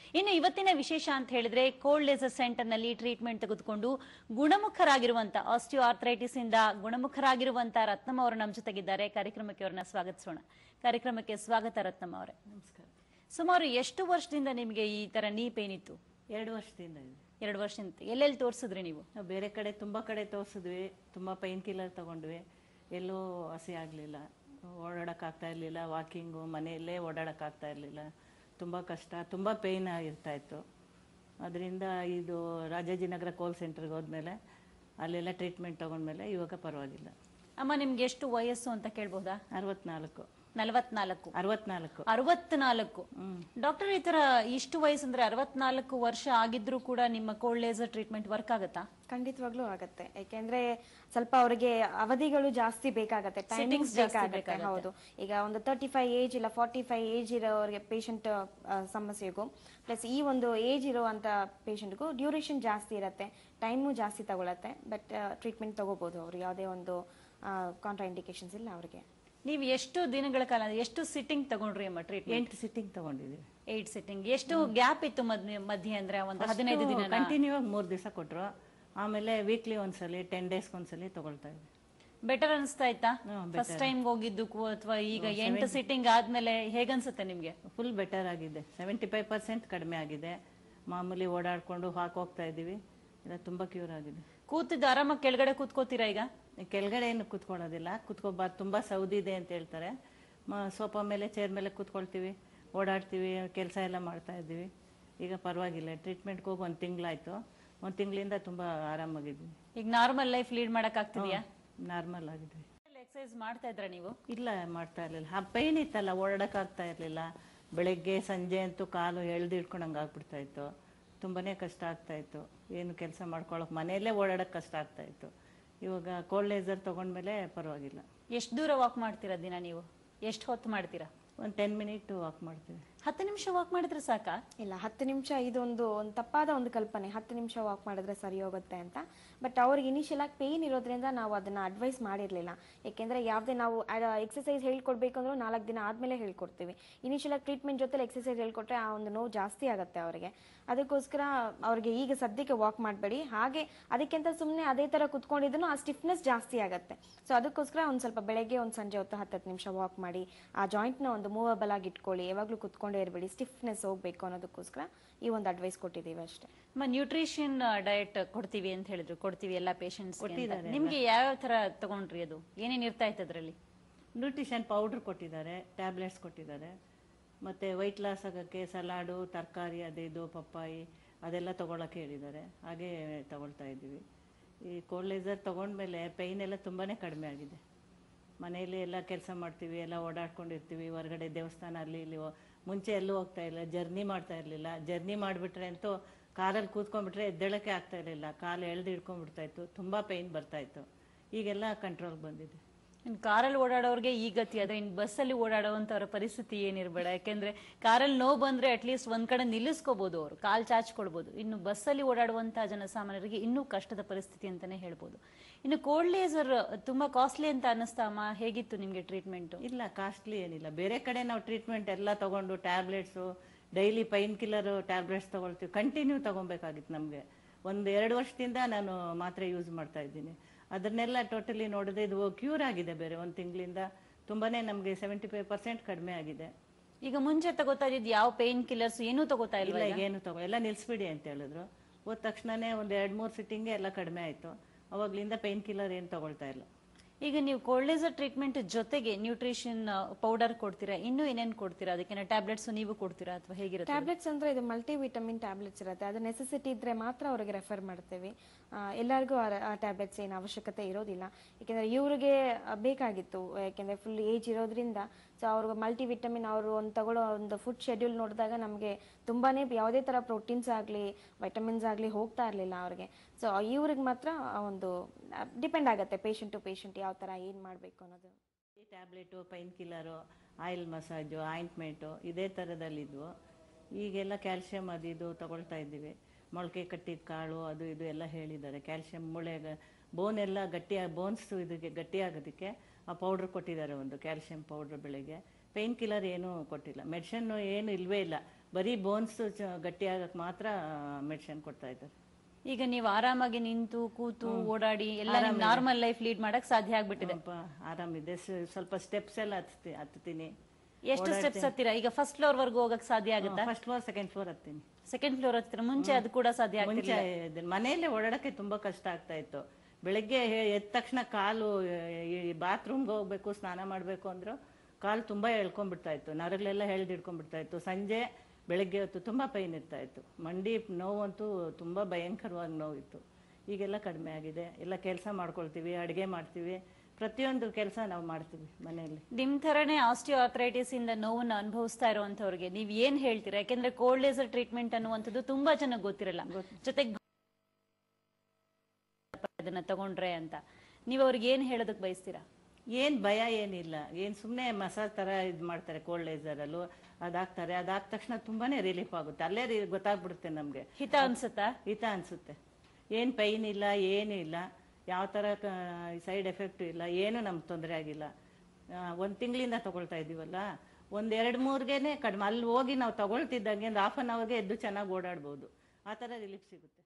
ಇನ್ನು ಇವತ್ತಿನ ವಿಶೇಷ ಅಂತ ಹೇಳಿದ್ರೆ ಕೋಲ್ಡ್ ಲೇಸರ್ ಸೆಂಟರ್ ನಲ್ಲಿ ಟ್ರೀಟ್ಮೆಂಟ್ ತೆಗೆದುಕೊಂಡು ಗುಣಮುಖರಾಗಿರುವಂತ ಆಸ್ಟಿಯೋ ಆರ್ಥರೈಟಿಸ್ ಇಂದ ಗುಣಮುಖರಾಗಿರುವಂತ ರತ್ನಮ್ಮ ಅವರು ನಮ್ಮ ಜೊತೆಗಿದ್ದಾರೆ ಕಾರ್ಯಕ್ರಮಕ್ಕೆ ಅವ್ರನ್ನ ಸ್ವಾಗತಿಸೋಣ ಕಾರ್ಯಕ್ರಮಕ್ಕೆ ಸ್ವಾಗತ ರತ್ನಮ್ಮ ಅವರೇ ನಮಸ್ಕಾರ ಸುಮಾರು ಎಷ್ಟು ವರ್ಷದಿಂದ ನಿಮಗೆ ಈ ತರ ನೀ ಪೇನ್ ಇತ್ತು ಎರಡು ವರ್ಷದಿಂದ ಇದೆ ಎರಡು ವರ್ಷದಿಂದ ಎಲ್ಲೆಲ್ಲಿ ತೋರಿಸಿದ್ರಿ ನೀವು ನಾವು ಬೇರೆ ಕಡೆ ತುಂಬ ಕಡೆ ತೋರಿಸಿದ್ವಿ ತುಂಬ ಪೈನ್ ಕಿಲ್ಲರ್ ತಗೊಂಡ್ವಿ ಎಲ್ಲೂ ಹಸಿ ಆಗಲಿಲ್ಲ ಓಡಾಡೋಕ್ಕಾಗ್ತಾ ಇರಲಿಲ್ಲ ವಾಕಿಂಗು ಮನೆಯಲ್ಲೇ ಓಡಾಡೋಕ್ಕಾಗ್ತಾ ಇರಲಿಲ್ಲ ತುಂಬ ಕಷ್ಟ ತುಂಬ ಪೇಯ್ನ್ ಇರ್ತಾಯಿತ್ತು ಅದರಿಂದ ಇದು ರಾಜಾಜಿನಗರ ಕೋಲ್ ಸೆಂಟ್ರಿಗೆ ಹೋದ್ಮೇಲೆ ಅಲ್ಲೆಲ್ಲ ಟ್ರೀಟ್ಮೆಂಟ್ ತೊಗೊಂಡ್ಮೇಲೆ ಇವಾಗ ಪರವಾಗಿಲ್ಲ ಅಮ್ಮ ನಿಮ್ಗೆ ಎಷ್ಟು ವಯಸ್ಸು ಅಂತ ಕೇಳ್ಬೋದಾ ಅರವತ್ನಾಲ್ಕು ನಲವತ್ನಾಲ್ಕು ಅರವತ್ನಾಲ್ಕು ಅರವತ್ನಾಲ್ಕು ಡಾಕ್ಟರ್ ಈ ತರ ಇಷ್ಟು ವಯಸ್ಸಂದ್ರೆ ಅರವತ್ನಾಲ್ಕು ವರ್ಷ ಆಗಿದ್ರು ಕೂಡ ನಿಮ್ಮ ಕೋಲ್ಡ್ ಲೇಸರ್ ಟ್ರೀಟ್ಮೆಂಟ್ ವರ್ಕ್ ಆಗುತ್ತಾ ಖಂಡಿತವಾಗ್ಲೂ ಆಗತ್ತೆ ಯಾಕೆಂದ್ರೆ ಸ್ವಲ್ಪ ಅವರಿಗೆ ಅವಧಿಗಳು ಜಾಸ್ತಿ ಬೇಕಾಗತ್ತೆ ಟೈಮಿಂಗ್ಸ್ ಬೇಕಾಗತ್ತೆ ಹೌದು ಈಗ ಒಂದು ತರ್ಟಿ ಫೈವ್ ಏಜ್ ಇಲ್ಲ ಫಾರ್ಟಿ ಫೈವ್ ಏಜ್ ಇರೋರಿಗೆ ಪೇಷಂಟ್ ಸಮಸ್ಯೆಗೂ ಪ್ಲಸ್ ಈ ಒಂದು ಏಜ್ ಇರುವಂತ ಪೇಷಂಟ್ಗೂ ಡ್ಯೂರೇಷನ್ ಜಾಸ್ತಿ ಇರತ್ತೆ ಟೈಮು ಜಾಸ್ತಿ ತಗೊಳತ್ತೆ ಬಟ್ ಟ್ರೀಟ್ಮೆಂಟ್ ತಗೋಬಹುದು ಅವ್ರು ಯಾವುದೇ ಒಂದು ಕಾಂಟ್ರಾ ಇಂಡಿಕೇಶನ್ಸ್ ಇಲ್ಲ ಅವ್ರಿಗೆ ನೀವು ಎಷ್ಟು ದಿನಗಳ ಕಾಲ ಎಷ್ಟು ಸಿಟ್ಟಿಂಗ್ ತಗೊಂಡ್ರಿ ಅಮ್ಮ ಟ್ರೀಟ್ಮೆಂಟ್ ಎಂಟು ಸಿಟ್ಟಿಂಗ್ ತೊಗೊಂಡಿದ್ದೀವಿ ಏಟ್ ಸಿಟ್ಟಿಂಗ್ ಎಷ್ಟು ಗ್ಯಾಪ್ ಇತ್ತು ಮಧ್ಯ ಮಧ್ಯೆ ಅಂದ್ರೆ ಒಂದು ಹದಿನೈದು ದಿನ ಕಂಟಿನ್ಯೂ ಆಗಿ ಮೂರು ದಿವಸ ಕೊಟ್ಟರು ಆಮೇಲೆ ವೀಕ್ಲಿ ಒಂದ್ಸಲಿ ಟೆನ್ ಡೇಸ್ಗೆ ಒಂದ್ಸಲಿ ತೊಗೊಳ್ತಾ ಇದ್ವಿ ಬೆಟರ್ ಅನಿಸ್ತಾ ಇತ್ತಾ ಹ್ಮ್, ಫಸ್ಟ್ ಟೈಮ್ ಹೋಗಿದ್ದಕ್ಕೂ ಅಥವಾ ಈಗ ಎಂಟು ಸಿಟ್ಟಿಂಗ್ ಆದ್ಮೇಲೆ ಹೇಗನ್ಸುತ್ತೆ ನಿಮ್ಗೆ ಫುಲ್ ಬೆಟರ್ ಆಗಿದೆ ಸೆವೆಂಟಿ ಫೈವ್ ಪರ್ಸೆಂಟ್ ಕಡಿಮೆ ಆಗಿದೆ ಮಾಮೂಲಿ ಓಡಾಡ್ಕೊಂಡು ಹಾಕಿ ಹೋಗ್ತಾ ಇದ್ದೀವಿ ಇಲ್ಲ ತುಂಬ ಕ್ಯೂರ್ ಆಗಿದೆ ಕೂತಿದ್ದು ಆರಾಮಾಗಿ ಕೆಳಗಡೆ ಕೂತ್ಕೋತೀರಾ ಈಗ ಕೆಳಗಡೆ ಏನು ಕೂತ್ಕೊಳ್ಳೋದಿಲ್ಲ ಕೂತ್ಕೋಬಾರ್ದು ತುಂಬ ಸೌದಿದೆ ಅಂತ ಹೇಳ್ತಾರೆ ಮ ಸೋಫಾ ಮೇಲೆ ಚೇರ್ ಮೇಲೆ ಕೂತ್ಕೊಳ್ತೀವಿ ಓಡಾಡ್ತೀವಿ ಕೆಲಸ ಎಲ್ಲ ಮಾಡ್ತಾ ಇದ್ದೀವಿ ಈಗ ಪರವಾಗಿಲ್ಲ ಟ್ರೀಟ್ಮೆಂಟ್ಗೆ ಹೋಗಿ ಒಂದು ತಿಂಗಳಾಯ್ತು ಒಂದು ತಿಂಗಳಿಂದ ತುಂಬ ಆರಾಮಾಗಿದ್ವಿ ಈಗ ನಾರ್ಮಲ್ ಲೈಫ್ ಲೀಡ್ ಮಾಡಕ್ ಆಗ್ತಿದ್ಯಾ ನಾರ್ಮಲ್ ಆಗಿದ್ವಿ ಎಕ್ಸರ್ಸೈಸ್ ಮಾಡ್ತಾ ಇದ್ರ ನೀವು ಇಲ್ಲ ಮಾಡ್ತಾ ಇರಲಿಲ್ಲ ಆ ಪೈನ್ ಇತ್ತಲ್ಲ ಓಡಾಡೋಕ್ಕಾಗ್ತಾ ಇರಲಿಲ್ಲ ಬೆಳಗ್ಗೆ ಸಂಜೆ ಅಂತೂ ಕಾಲು ಎಳ್ದು ಹಿಡ್ಕೊಂಡಂಗೆ ಆಗ್ಬಿಡ್ತಾ ಇತ್ತು ತುಂಬಾ ಕಷ್ಟ ಆಗ್ತಾ ಇತ್ತು ಏನು ಕೆಲಸ ಮಾಡ್ಕೊಳಕ್ಕೆ ಮನೆಯಲ್ಲೇ ಓಡಾಡೋಕ್ಕೆ ಕಷ್ಟ ಆಗ್ತಾ ಇತ್ತು ಇವಾಗ ಕೋಲ್ಡ್ ಲೇಸರ್ ತೊಗೊಂಡ್ಮೇಲೆ ಪರವಾಗಿಲ್ಲ ಎಷ್ಟು ದೂರ ವಾಕ್ ಮಾಡ್ತೀರಾ ದಿನ ನೀವು ಎಷ್ಟು ಹೊತ್ತು ಮಾಡ್ತೀರಾ ಒಂದು ಟೆನ್ ಮಿನಿಟ್ ವಾಕ್ ಮಾಡ್ತೀವಿ ಹತ್ತು ನಿಮಿಷ ವಾಕ್ ಮಾಡಿದ್ರೆ ಸಾಕಾ ಇಲ್ಲ ಹತ್ತು ನಿಮಿಷ ಇದೊಂದು ಒಂದು ತಪ್ಪಾದ ಒಂದು ಕಲ್ಪನೆ ಹತ್ತು ನಿಮಿಷ ವಾಕ್ ಮಾಡಿದ್ರೆ ಸರಿ ಹೋಗುತ್ತೆ ಅಂತ ಬಟ್ ಅವ್ರಿಗೆ ಇನಿಷಿಯಲ್ ಆಗಿ ಪೇನ್ ಇರೋದ್ರಿಂದ ನಾವು ಅದನ್ನ ಅಡ್ವೈಸ್ ಮಾಡಿರಲಿಲ್ಲ ಯಾಕೆಂದ್ರೆ ಯಾವುದೇ ನಾವು ಎಕ್ಸಸೈಸ್ ಹೇಳ್ಕೊಡ್ಬೇಕು ಅಂದ್ರೂ ನಾಲ್ಕು ದಿನ ಆದ್ಮೇಲೆ ಹೇಳ್ಕೊಡ್ತೀವಿ ಇನಿಷಿಯಲ್ ಆಗಿ ಟ್ರೀಟ್ಮೆಂಟ್ ಜೊತೆ ಎಕ್ಸಸೈಸ್ ಹೇಳ್ಕೊಟ್ರೆ ಆ ಒಂದು ನೋವು ಜಾಸ್ತಿ ಆಗುತ್ತೆ ಅವರಿಗೆ ಅದಕ್ಕೋಸ್ಕರ ಅವ್ರಿಗೆ ಈಗ ಸದ್ಯಕ್ಕೆ ವಾಕ್ ಮಾಡಬೇಡಿ ಹಾಗೆ ಅದಕ್ಕಿಂತ ಸುಮ್ಮನೆ ಅದೇ ತರ ಕುತ್ಕೊಂಡಿದ್ರು ಆ ಸ್ಟಿಫ್ನೆಸ್ ಜಾಸ್ತಿ ಆಗುತ್ತೆ ಸೊ ಅದಕ್ಕೋಸ್ಕರ ಒಂದು ಸ್ವಲ್ಪ ಬೆಳಗ್ಗೆ ಒಂದು ಸಂಜೆ ಹೊತ್ತು ಹತ್ತತ್ತು ನಿಮಿಷ ವಾಕ್ ಮಾಡಿ ಆ ಜಾಯಿಂಟ್ನ ಒಂದು ಮೂವಬಲ್ ಆಗಿ ಇಟ್ಕೊಳ್ಳಿ ಯಾವಾಗಲೂ ಕುತ್ಕೊಂಡೇ ಇರಬೇಡಿ ಸ್ಟಿಫ್ನೆಸ್ ಹೋಗ್ಬೇಕು ಅನ್ನೋದಕ್ಕೋಸ್ಕರ ಈ ಒಂದು ಅಡ್ವೈಸ್ ಕೊಟ್ಟಿದ್ದೀವಿ ಅಷ್ಟೇ ನ್ಯೂಟ್ರಿಷನ್ ಡಯಟ್ ಕೊಡ್ತೀವಿ ಅಂತ ಹೇಳಿದ್ರು ಕೊಡ್ತೀವಿ ಎಲ್ಲಾ ಪೇಷಂಟ್ಸ್ ನಿಮ್ಗೆ ಯಾವ ತರ ತಗೊಂಡ್ರಿ ಅದು ಏನೇನ್ ಇರ್ತಾ ಇತ್ತು ಅದ್ರಲ್ಲಿ ನ್ಯೂಟ್ರಿಷನ್ ಪೌಡ್ರ್ ಕೊಟ್ಟಿದ್ದಾರೆ ಟ್ಯಾಬ್ಲೆಟ್ಸ್ ಕೊಟ್ಟಿದ್ದಾರೆ ಮತ್ತು ವೆಯ್ಟ್ ಲಾಸ್ ಆಗೋಕ್ಕೆ ಸಲಾಡು ತರಕಾರಿ ಅದು ಇದು ಪಪ್ಪಾಯಿ ಅದೆಲ್ಲ ತೊಗೊಳಕ್ಕೆ ಹೇಳಿದ್ದಾರೆ ಹಾಗೆ ತಗೊಳ್ತಾ ಇದ್ದೀವಿ ಈ ಕೋಲ್ಡ್ ಲೇಸರ್ ತೊಗೊಂಡ್ಮೇಲೆ ಪೈನ್ ಎಲ್ಲ ತುಂಬಾ ಕಡಿಮೆ ಆಗಿದೆ ಮನೆಯಲ್ಲಿ ಎಲ್ಲ ಕೆಲಸ ಮಾಡ್ತೀವಿ ಎಲ್ಲ ಓಡಾಡ್ಕೊಂಡಿರ್ತೀವಿ ಹೊರಗಡೆ ದೇವಸ್ಥಾನ ಅಲ್ಲಿ ಇಲ್ಲಿ ಹೋ- ಮುಂಚೆ ಎಲ್ಲೂ ಹೋಗ್ತಾ ಇಲ್ಲ ಜರ್ನಿ ಮಾಡ್ತಾ ಇರಲಿಲ್ಲ ಜರ್ನಿ ಮಾಡಿಬಿಟ್ರೆ ಅಂತೂ ಕಾರಲ್ಲಿ ಕೂತ್ಕೊಂಡ್ಬಿಟ್ರೆ ಎದ್ದೇಳಕ್ಕೆ ಆಗ್ತಾ ಇರಲಿಲ್ಲ ಕಾಲು ಎಳ್ದು ಹಿಡ್ಕೊಂಡ್ಬಿಡ್ತಾ ಇತ್ತು ತುಂಬ ಪೈನ್ ಬರ್ತಾ ಇತ್ತು ಈಗೆಲ್ಲ ಕಂಟ್ರೋಲ್ ಬಂದಿದೆ ಇನ್ ಕಾರಲ್ಲಿ ಓಡಾಡೋರ್ಗೆ ಈ ಗತಿ ಆದ್ರೆ ಇನ್ ಬಸ್ಸಲ್ಲಿ ಓಡಾಡುವಂತವ್ರ ಪರಿಸ್ಥಿತಿ ಏನಿರ್ಬೇಡ ಯಾಕೆಂದ್ರೆ ಕಾರಲ್ಲಿ ನೋವು ಬಂದ್ರೆ ಅಟ್ಲೀಸ್ಟ್ ಒಂದ್ ಕಡೆ ನಿಲ್ಲಿಸ್ಕೋಬಹುದು ಅವರು ಕಾಲ್ ಚಾಚ್ಕೊಳ್ಬಹುದು ಇನ್ನು ಬಸ್ಸಲ್ಲಿ ಓಡಾಡುವಂತ ಜನಸಾಮಾನ್ಯರಿಗೆ ಇನ್ನೂ ಕಷ್ಟದ ಪರಿಸ್ಥಿತಿ ಅಂತಾನೆ ಹೇಳ್ಬೋದು ಇನ್ನು ಕೋಲ್ಡ್ ಲೇಸರ್ ತುಂಬಾ ಕಾಸ್ಟ್ಲಿ ಅಂತ ಅನ್ನಿಸ್ತಾ ಅಮ್ಮ ಹೇಗಿತ್ತು ನಿಮ್ಗೆ ಟ್ರೀಟ್ಮೆಂಟ್ ಇಲ್ಲ ಕಾಸ್ಟ್ಲಿ ಏನಿಲ್ಲ ಬೇರೆ ಕಡೆ ನಾವು ಟ್ರೀಟ್ಮೆಂಟ್ ಎಲ್ಲ ತಗೊಂಡು tablets daily painkiller tablets ತಗೊಳ್ತೀವಿ ಕಂಟಿನ್ಯೂ ತಗೊಬೇಕಾಗಿತ್ತು ನಮಗೆ ಒಂದು ಎರಡು ವರ್ಷದಿಂದ ನಾನು ಮಾತ್ರೆ ಯೂಸ್ ಮಾಡ್ತಾ ಇದ್ದೀನಿ ಅದನ್ನೆಲ್ಲ ಟೋಟಲಿ ನೋಡಿದ್ರೆ ಇದು ಕ್ಯೂರ್ ಆಗಿದೆ ಬೇರೆ ಒಂದು ತಿಂಗಳಿಂದ ತುಂಬಾನೇ ನಮಗೆ ಸೆವೆಂಟಿ ಫೈವ್ ಪರ್ಸೆಂಟ್ ಕಡಿಮೆ ಆಗಿದೆ ಈಗ ಮುಂಚೆ ತಗೋತಾ ಇದ್ದಿದ್ ಯಾವ ಪೇನ್ ಕಿಲ್ಲರ್ಸ್ ಏನೂ ತಗೋತಾ ಇಲ್ಲ ಇಲ್ಲ ಈಗ ಏನು ತಗೋ ಎಲ್ಲ ನಿಲ್ಲಿಸ್ಬಿಡಿ ಅಂತ ಹೇಳಿದ್ರು ಹೋದ ತಕ್ಷಣನೇ ಒಂದು ಎರಡು ಮೂರು ಸಿಟ್ಟಿಂಗೆ ಎಲ್ಲ ಕಡಿಮೆ ಆಯಿತು ಅವಾಗ್ಲಿಂದ ಪೈನ್ ಕಿಲ್ಲರ್ ಏನು ತಗೊಳ್ತಾ ಇಲ್ಲ ಈಗ ನೀವು ಕೋಲ್ಡ್ ಲೇಸರ್ ಟ್ರೀಟ್ಮೆಂಟ್ ಜೊತೆಗೆ ನ್ಯೂಟ್ರಿಷನ್ ಪೌಡರ್ ಕೊಡ್ತೀರಾ ಇನ್ನೂ ಏನೇನ್ ಕೊಡ್ತೀರಾ ಅದಕ್ಕೆ ಟ್ಯಾಬ್ಲೆಟ್ಸ್ ನೀವು ಕೊಡ್ತೀರಾ ಅಥವಾ ಹೇಗಿರುತ್ತೆ ಟ್ಯಾಬ್ಲೆಟ್ಸ್ ಅಂದ್ರೆ ಇದು ಮಲ್ಟಿ ವಿಟಮಿನ್ ಟ್ಯಾಬ್ಲೆಟ್ಸ್ ಇರುತ್ತೆ ಅದು ನೆಸೆಸಿಟಿ ಇದ್ರೆ ಮಾತ್ರ ಅವ್ರಿಗೆ ರೆಫರ್ ಮಾಡ್ತೇವೆ ಆ, ಎಲ್ಲರಿಗೂ ಆ ಟ್ಯಾಬ್ಲೆಟ್ಸ್ ಏನು ಅವಶ್ಯಕತೆ ಇರೋದಿಲ್ಲ ಯಾಕೆಂದ್ರೆ ಇವ್ರಿಗೆ ಆ, ಬೇಕಾಗಿತ್ತು ಯಾಕೆಂದ್ರೆ ಫುಲ್ ಏಜ್ ಇರೋದ್ರಿಂದ ಸೊ ಅವ್ರಿಗೆ ಮಲ್ಟಿ ವಿಟಮಿನ್ ಅವರು ಒಂದು ತಗೊಳ್ಳೋ ಒಂದು ಫುಡ್ ಶೆಡ್ಯೂಲ್ ನೋಡಿದಾಗ ನಮಗೆ ತುಂಬಾನೇ ಯಾವುದೇ ತರ ಪ್ರೋಟೀನ್ಸ್ ಆಗಲಿ ವೈಟಮಿನ್ಸ್ ಆಗಲಿ ಹೋಗ್ತಾ ಇರಲಿಲ್ಲ ಅವ್ರಿಗೆ ಸೊ ಇವ್ರಿಗೆ ಮಾತ್ರ ಆ ಒಂದು ಡಿಪೆಂಡ್ ಆಗುತ್ತೆ ಪೇಷಂಟ್ ಟು ಪೇಷಂಟ್ ಯಾವ ತರ ಏನು ಮಾಡಬೇಕು ಅನ್ನೋದು ಈ tablet painkiller oil massage ointment ಇದೇ ಥರದಲ್ಲಿದ್ವು ಈಗೆಲ್ಲ ಕ್ಯಾಲ್ಶಿಯಂ ಅದು ಇದು ತಗೊಳ್ತಾ ಇದ್ದೀವಿ ಮೊಳಕೆ ಕಟ್ಟಿದ ಕಾಳು ಅದು ಇದು ಎಲ್ಲ ಹೇಳಿದ್ದಾರೆ ಕ್ಯಾಲ್ಶಿಯಂ ಮೂಳೆ ಬೋನ್ ಎಲ್ಲ ಗಟ್ಟಿ ಬೋನ್ಸ್ ಇದಕ್ಕೆ ಗಟ್ಟಿ ಆಗೋದಕ್ಕೆ ಆ ಪೌಡ್ರ್ ಕೊಟ್ಟಿದ್ದಾರೆ ಒಂದು ಕ್ಯಾಲ್ಶಿಯಂ ಪೌಡ್ರ್ ಬೆಳಗ್ಗೆ ಪೈನ್ ಕಿಲ್ಲರ್ ಏನೂ ಕೊಟ್ಟಿಲ್ಲ ಮೆಡಿಷನ್ನು ಏನು ಇಲ್ವೇ ಇಲ್ಲ ಬರೀ ಬೋನ್ಸ್ ಗಟ್ಟಿಯಾಗಕ್ಕೆ ಮಾತ್ರ ಮೆಡಿಸಿನ್ ಕೊಡ್ತಾ ಇದ್ದಾರೆ ಈಗ ನೀವು ಆರಾಮಾಗಿ ನಿಂತು ಕೂತು ಓಡಾಡಿ ಎಲ್ಲ ನಾರ್ಮಲ್ ಲೈಫ್ ಲೀಡ್ ಮಾಡಕ್ ಸಾಧ್ಯ ಆಗ್ಬಿಟ್ಟಿದೆ ಸ್ವಲ್ಪ ಆರಾಮಿದೆ ಸ- ಸ್ವಲ್ಪ ಸ್ಟೆಪ್ಸ್ ಎಲ್ಲ ಹತ್ತಿ ಹತ್ತೀನಿ ಎಷ್ಟು ಸ್ಟೆಪ್ಸ್ ಹತ್ತೀರಾ ಈಗ ಫಸ್ಟ್ ಫ್ಲೋರ್ ವರ್ಗೂ ಹೋಗಕ್ ಸಾಧ್ಯ ಆಗುತ್ತಾ ಫಸ್ಟ್ ಫ್ಲೋರ್ ಸೆಕೆಂಡ್ ಫ್ಲೋರ್ ಹತ್ತೀನಿ ಸೆಕೆಂಡ್ ಫ್ಲೋರ್ ಹತ್ತಿರ ಮುಂಚೆ ಅದು ಕೂಡ ಸಾಧ್ಯ ಆಗ್ತಿಲ್ಲ ಮುಂಚೆ ಇದು ಮನೆಯಲ್ಲೇ ಓಡಾಡಕ್ಕೆ ತುಂಬಾ ಕಷ್ಟ ಆಗ್ತಾ ಇತ್ತು ಬೆಳಗ್ಗೆ ಹೆ- ಎದ್ದ ತಕ್ಷಣ ಕಾಲು ಬಾತ್ರೂಮ್ಗೆ ಹೋಗ್ಬೇಕು ಸ್ನಾನ ಮಾಡಬೇಕು ಅಂದ್ರು ಕಾಲು ತುಂಬಾ ಎಳ್ಕೊಂಡ್ಬಿಡ್ತಾ ಇತ್ತು ನರಗಳೆಲ್ಲ ಎಳ್ದು ಹಿಡ್ಕೊಂಡ್ಬಿಡ್ತಾ ಇತ್ತು ಸಂಜೆ ಬೆಳಗ್ಗೆ ಹೊತ್ತು ತುಂಬಾ ಪೈನ್ ಇರ್ತಾ ಇತ್ತು ಮಂಡಿ ನೋವಂತೂ ತುಂಬಾ ಭಯಂಕರವಾಗಿ ನೋವಿತ್ತು ಈಗೆಲ್ಲ ಕಡಿಮೆ ಆಗಿದೆ ಎಲ್ಲ ಕೆಲಸ ಮಾಡ್ಕೊಳ್ತೀವಿ ಅಡುಗೆ ಮಾಡ್ತೀವಿ ಪ್ರತಿಯೊಂದು ಕೆಲಸ ನಾವು ಮಾಡ್ತೀವಿ ಮನೆಯಲ್ಲಿ ನಿಮ್ ತರನೇ ಆಸ್ಟಿಯೋ ಆರ್ಥರೈಟಿಸ್ ಇಂದ ನೋವನ್ನ ಅನುಭವಿಸ್ತಾ ಇರುವಂತವ್ರಿಗೆ ನೀವ್ ಏನ್ ಹೇಳ್ತೀರಾ ಯಾಕೆಂದ್ರೆ ಕೋಲ್ಡ್ ಲೇಸರ್ ಟ್ರೀಟ್ಮೆಂಟ್ ಅನ್ನುವಂಥದ್ದು ತುಂಬಾ ಚೆನ್ನಾಗಿ ಗೊತ್ತಿರಲ್ಲ ಜೊತೆಗೆ ಅದನ್ನ ತಗೊಂಡ್ರೆ ಅಂತ ನೀವ್ ಅವ್ರಿಗೆ ಏನ್ ಹೇಳೋದಕ್ ಬಯಸ್ತೀರಾ ಏನ್ ಭಯ ಏನಿಲ್ಲ ಏನ್ ಸುಮ್ಮನೆ ಮಸಾಜ್ ತರ ಇದು ಮಾಡ್ತಾರೆ ಕೋಲ್ಡ್ ಲೇಸರಲ್ಲೂ ಅದಾಕ್ತಾರೆ ಅದಾದ ತಕ್ಷಣ ತುಂಬಾನೇ ರಿಲೀಫ್ ಆಗುತ್ತೆ ಅಲ್ಲೇ ರಿ- ಗೊತ್ತಾಗ್ಬಿಡುತ್ತೆ ನಮ್ಗೆ ಹಿತ ಅನ್ಸುತ್ತಾ ಹಿತ ಅನ್ಸುತ್ತೆ ಏನ್ ಪೈನ್ ಇಲ್ಲ ಏನೂ ಇಲ್ಲ ಯಾವ ಥರ ಸೈಡ್ ಎಫೆಕ್ಟ್ ಇಲ್ಲ ಏನು ನಮ್ಗೆ ತೊಂದರೆ ಆಗಿಲ್ಲ ಒಂದು ತಿಂಗಳಿಂದ ತಗೊಳ್ತಾ ಇದೀವಲ್ಲ ಒಂದ್ ಎರಡು ಮೂರ್ಗೆನೆ ಕಡಿಮೆ ಅಲ್ಲಿ ಹೋಗಿ ನಾವು ತಗೊಳ್ತಿದ್ದಂಗೆ ಒಂದು ಹಾಫ್ ಅನ್ ಅವರ್ಗೆ ಎದ್ದು ಚೆನ್ನಾಗಿ ಓಡಾಡ್ಬೋದು ಆ ಥರ ರಿಲೀಫ್ ಸಿಗುತ್ತೆ